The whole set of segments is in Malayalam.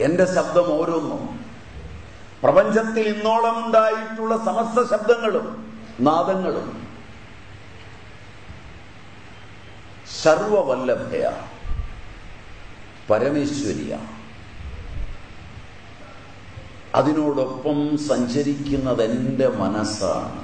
എന്റെ ശബ്ദം ഓരോന്നും പ്രപഞ്ചത്തിൽ ഇന്നോളം ഉണ്ടായിട്ടുള്ള സമസ്ത ശബ്ദങ്ങളും നാദങ്ങളും സർവവല്ലഭയ പരമേശ്വരിയ അതിനോടൊപ്പം സഞ്ചരിക്കുന്നത് എൻ്റെ മനസ്സാണ്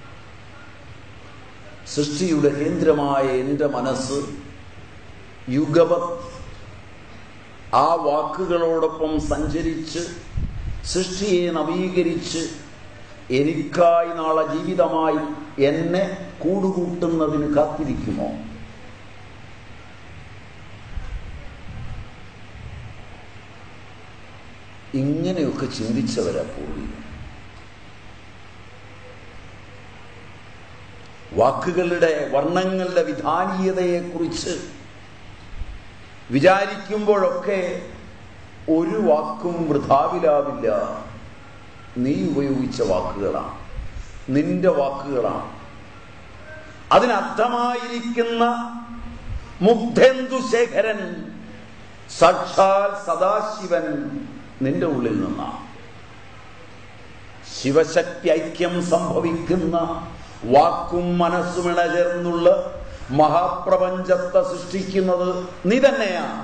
സൃഷ്ടിയുടെ കേന്ദ്രമായ എൻ്റെ മനസ്സ് യുഗവത് ആ വാക്കുകളോടൊപ്പം സഞ്ചരിച്ച് സൃഷ്ടിയെ നവീകരിച്ച് എനിക്കായി നാളെ ജീവിതമായി എന്നെ കൂടുകൂട്ടുന്നതിന് കാത്തിരിക്കുമോ ഇങ്ങനെയൊക്കെ ചിന്തിച്ചവരാ പൂർവികർ വാക്കുകളുടെ വർണ്ണങ്ങളുടെ വിധാനീയതയെക്കുറിച്ച് വിചാരിക്കുമ്പോഴൊക്കെ ഒരു വാക്കും വൃഥാവിലാവില്ല നീ ഉപയോഗിച്ച വാക്കുകളാണ് നിന്റെ വാക്കുകളാണ് അതിനർത്ഥമായിരിക്കുന്ന മുഗ്ധേന്ദുശേഖരൻ സാക്ഷാൽ സദാശിവൻ നിന്റെ ഉള്ളിൽ നിന്നാണ് ശിവശക്തി ഐക്യം സംഭവിക്കുന്ന വാക്കും മനസ്സും ഇണചേർന്നുള്ള മഹാപ്രപഞ്ചത്തെ സൃഷ്ടിക്കുന്നത് നീ തന്നെയാണ്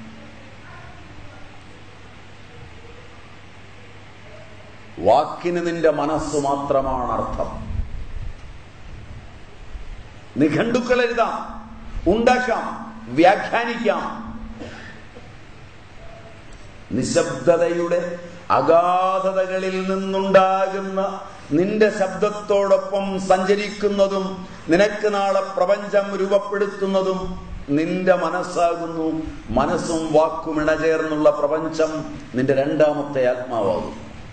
വാക്കിന് നിന്റെ മനസ്സ് മാത്രമാണ് അർത്ഥം നിഘണ്ടുക്കൾ എഴുതാം ഉണ്ടാക്കാം വ്യാഖ്യാനിക്കാം നിശബ്ദതയുടെ അഗാധതകളിൽ നിന്നുണ്ടാകുന്ന നിന്റെ ശബ്ദത്തോടൊപ്പം സഞ്ചരിക്കുന്നതും നിനക്ക് നാളെ പ്രപഞ്ചം രൂപപ്പെടുത്തുന്നതും നിന്റെ മനസ്സാകുന്നു മനസ്സും വാക്കും ഇണചേർന്നുള്ള പ്രപഞ്ചം നിന്റെ രണ്ടാമത്തെ ആത്മാവാകും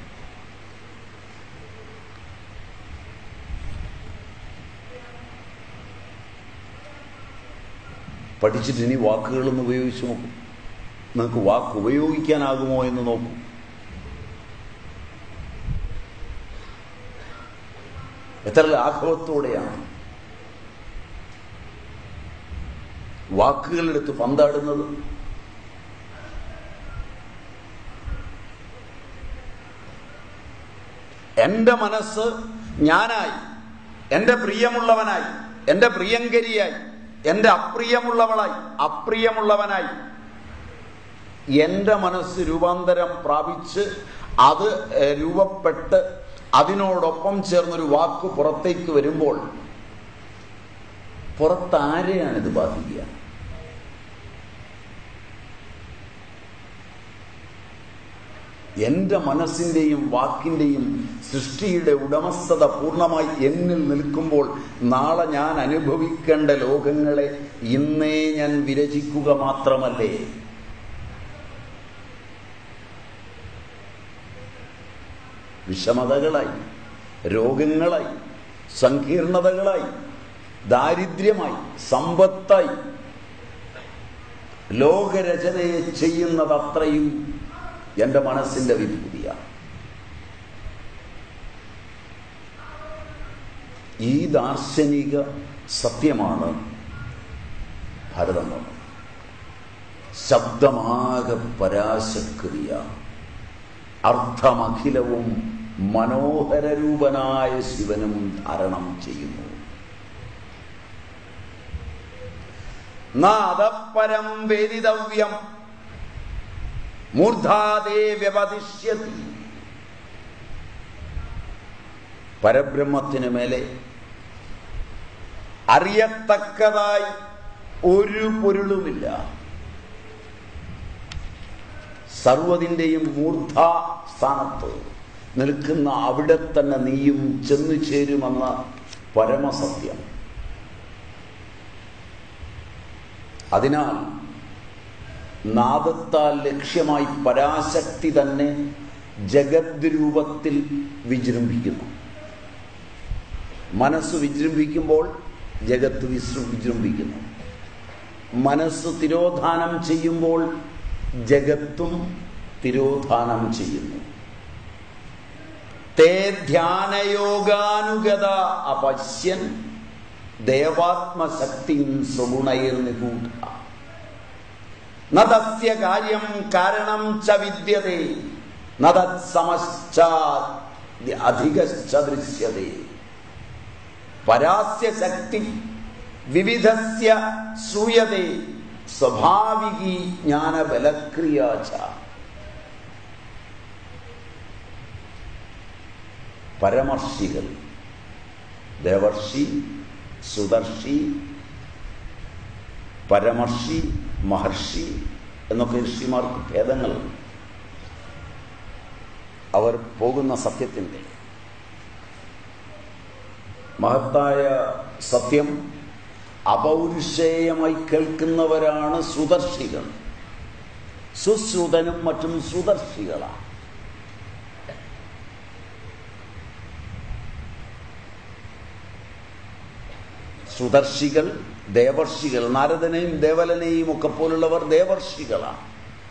പഠിച്ചിട്ട് ഇനി വാക്കുകളൊന്ന് ഉപയോഗിച്ച് നോക്കൂ നിങ്ങൾക്ക് വാക്ക് ഉപയോഗിക്കാനാകുമോ എന്ന് നോക്കൂ എത്ര ലാഘവത്തോടെയാണ് വാക്കുകളെടുത്ത് പന്താടുന്നത് എന്റെ മനസ്സ് ഞാനായി എന്റെ പ്രിയമുള്ളവനായി എന്റെ പ്രിയങ്കരിയായി എന്റെ അപ്രിയമുള്ളവളായി അപ്രിയമുള്ളവനായി എന്റെ മനസ്സ് രൂപാന്തരം പ്രാപിച്ച് അത് ഏഹ്, രൂപപ്പെട്ട് അതിനോടൊപ്പം ചേർന്നൊരു വാക്ക് പുറത്തേക്ക് വരുമ്പോൾ പുറത്താരെയാണ് ഇത് ബാധിക്കുക എന്റെ മനസ്സിന്റെയും വാക്കിന്റെയും സൃഷ്ടിയുടെ ഉടമസ്ഥത പൂർണ്ണമായി എന്നിൽ നിൽക്കുമ്പോൾ നാളെ ഞാൻ അനുഭവിക്കേണ്ട ലോകങ്ങളെ ഇന്നേ ഞാൻ വിരചിക്കുക മാത്രമല്ലേ വിഷമതകളായി രോഗങ്ങളായി സങ്കീർണതകളായി ദാരിദ്ര്യമായി സമ്പത്തായി ലോകരചനയെ ചെയ്യുന്നത് അത്രയും എൻ്റെ മനസ്സിന്റെ വിഭൂതിയാണ് ഈ ദാർശനിക സത്യമാണ് ഭാരതം പറഞ്ഞത് ശബ്ദമാകെ പരാശക്രിയ അർത്ഥമഖിലവും മനോഹരരൂപനായ ശിവനും ധാരണം ചെയ്യുന്നു നാദപരം വേദിതവ്യം മൂർധാദേ വ്യപതിഷ്യതി പരബ്രഹ്മത്തിന് മേലെ അറിയത്തക്കതായി ഒരു പൊരുളുമില്ല സർവതിൻ്റെയും മൂർധ സ്ഥാനത്ത് നിൽക്കുന്ന അവിടെ തന്നെ നീയും ചെന്നു ചേരുമെന്ന പരമസത്യം അതിനാൽ നാദത്താൽ ലക്ഷ്യമായി പരാശക്തി തന്നെ ജഗത് രൂപത്തിൽ വിജൃംഭിക്കുന്നു മനസ്സ് വിജൃംഭിക്കുമ്പോൾ ജഗത്ത് വിശ്ര വിജൃംഭിക്കുന്നു മനസ്സ് തിരോധാനം ചെയ്യുമ്പോൾ ജഗത്തും തിരോധാനം ചെയ്യുന്നു തേ ധ്യാനയോഗാനുഗത അപശ്യൻ ദേവാത്മശക്തിയും സ്വഗുണൈർ നിഗൂഢ നദസ്യ കാര്യം കാരണം ച വിദ്യതേ നദത്സമശ്ച അധികശ്ച ദൃശ്യതേ പരാസ്യ ശക്തി വിവിധസ്യ സൂയതേ സ്വാഭാവികി ജ്ഞാനബലക്രിയാച പരമർഷികൾ ദേവർഷി സുദർശി പരമർഷി മഹർഷി എന്നൊക്കെ ഋഷിമാർക്ക് ഭേദങ്ങളുണ്ട് അവർ പോകുന്ന സത്യത്തിൻ്റെ മഹത്തായ സത്യം അപൗരുഷേയമായി കേൾക്കുന്നവരാണ് സുദർശികൾ സുശ്രുതനും മറ്റും സുദർശികളാണ് സുദർശികൾ ദേവർഷികൾ നാരദനെയും ദേവലനെയും ഒക്കെ പോലുള്ളവർ ദേവർഷികളാണ്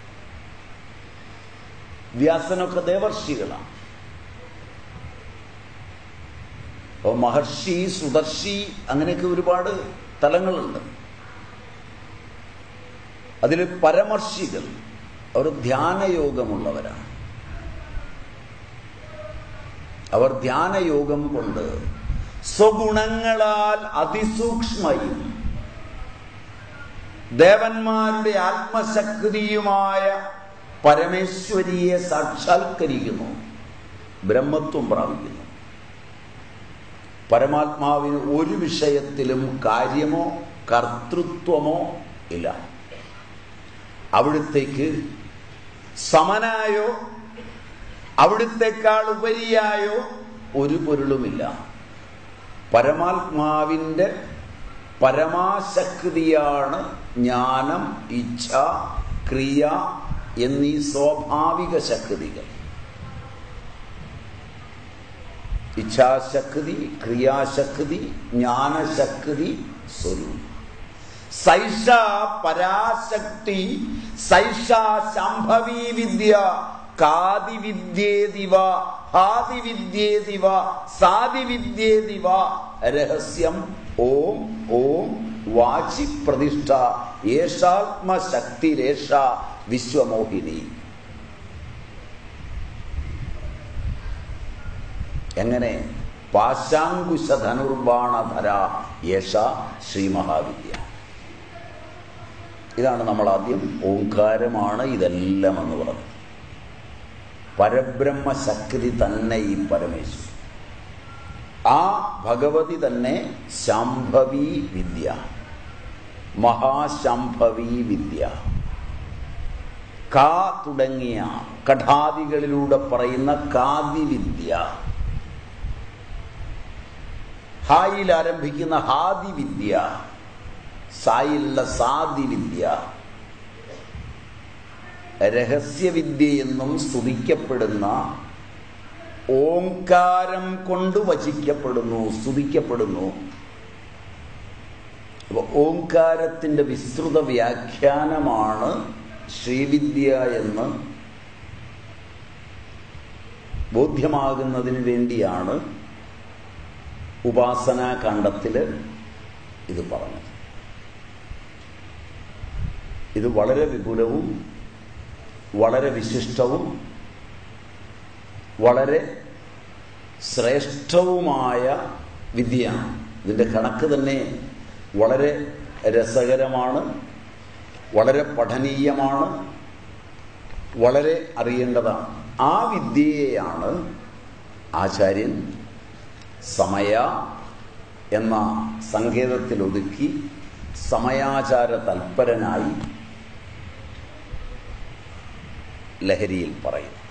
വ്യാസനൊക്കെ ദേവർഷികളാണ് അപ്പോൾ മഹർഷി സുദർശി അങ്ങനെയൊക്കെ ഒരുപാട് തലങ്ങളുണ്ട് അതിൽ പരമർഷികൾ അവർ ധ്യാനയോഗമുള്ളവരാണ് അവർ ധ്യാനയോഗം കൊണ്ട് സ്വഗുണങ്ങളാൽ അതിസൂക്ഷ്മയും ദേവന്മാരുടെ ആത്മശക്തിയുമായ പരമേശ്വരിയെ സാക്ഷാത്കരിക്കുന്നു ബ്രഹ്മത്വം പ്രാപിക്കുന്നു പരമാത്മാവിന് ഒരു വിഷയത്തിലും കാര്യമോ കർത്തൃത്വമോ ഇല്ല അവിടുത്തേക്ക് സമനായോ അവിടുത്തേക്കാൾ ഉപരിയായോ ഒരു പൊരുളുമില്ല പരമാത്മാവിൻ്റെ പരമാശക്തിയാണ് ജ്ഞാനം ഇച്ഛ ക്രിയ എന്നീ സ്വാഭാവിക ശക്തികൾ ഇച്ഛാശക്തി ക്രിയാശക്തി ജ്ഞാനശക്തി സ്വരൂപം സൈഷ പരാശക്തി സൈഷ ശംഭവീ വിദ്യ കാതിവിദ്യേതിവ ഹാതിവിദ്യേതിവ സാതിവിദ്യേതിവ രഹസ്യം ഓം ഓം വാചി പ്രതിഷ്ഠ യേശാത്മശക്തിരേഷ വിശ്വമോഹിനി എങ്ങനെ പാശാങ്കുശ ധനുർബാണധര യേശ ശ്രീ മഹാവിദ്യ ഇതാണ് നമ്മൾ ആദ്യം ഓങ്കാരമാണ് ഇതെല്ലാം എന്ന് പറഞ്ഞത് പരബ്രഹ്മശക്തി തന്നെ ഈ പരമേശ്വരൻ ആ ഭഗവതി തന്നെ ശാംഭവി വിദ്യ മഹാശാംഭവി വിദ്യ കാ തുടങ്ങിയ കഠാദികളിലൂടെ പറയുന്ന കാതിവിദ്യ ഹായിൽ ആരംഭിക്കുന്ന ഹാദിവിദ്യ സായിലുള്ള സാദിവിദ്യ രഹസ്യവിദ്യ എന്നും സ്തുതിക്കപ്പെടുന്ന ഓങ്കാരം കൊണ്ട് വചിക്കപ്പെടുന്നു സ്തുതിക്കപ്പെടുന്നു അപ്പോൾ ഓങ്കാരത്തിൻ്റെ വിസ്തൃത വ്യാഖ്യാനമാണ് ശ്രീവിദ്യ എന്ന് ബോധ്യമാകുന്നതിന് വേണ്ടിയാണ് ഉപാസനാകാന്ഡത്തിൽ ഇത് പറഞ്ഞത് ഇത് വളരെ വിപുലവും വളരെ വിശിഷ്ടവും വളരെ ശ്രേഷ്ഠവുമായ വിദ്യയാണ് ഇതിൻ്റെ കണക്ക് തന്നെ വളരെ രസകരമാണ് വളരെ പഠനീയമാണ് വളരെ അറിയേണ്ടതാണ് ആ വിദ്യയെയാണ് ആചാര്യൻ സമയ എന്ന സങ്കേതത്തിൽ ഒതുക്കി സമയാചാര തൽപരനായി ലഹരിയിൽ പറയും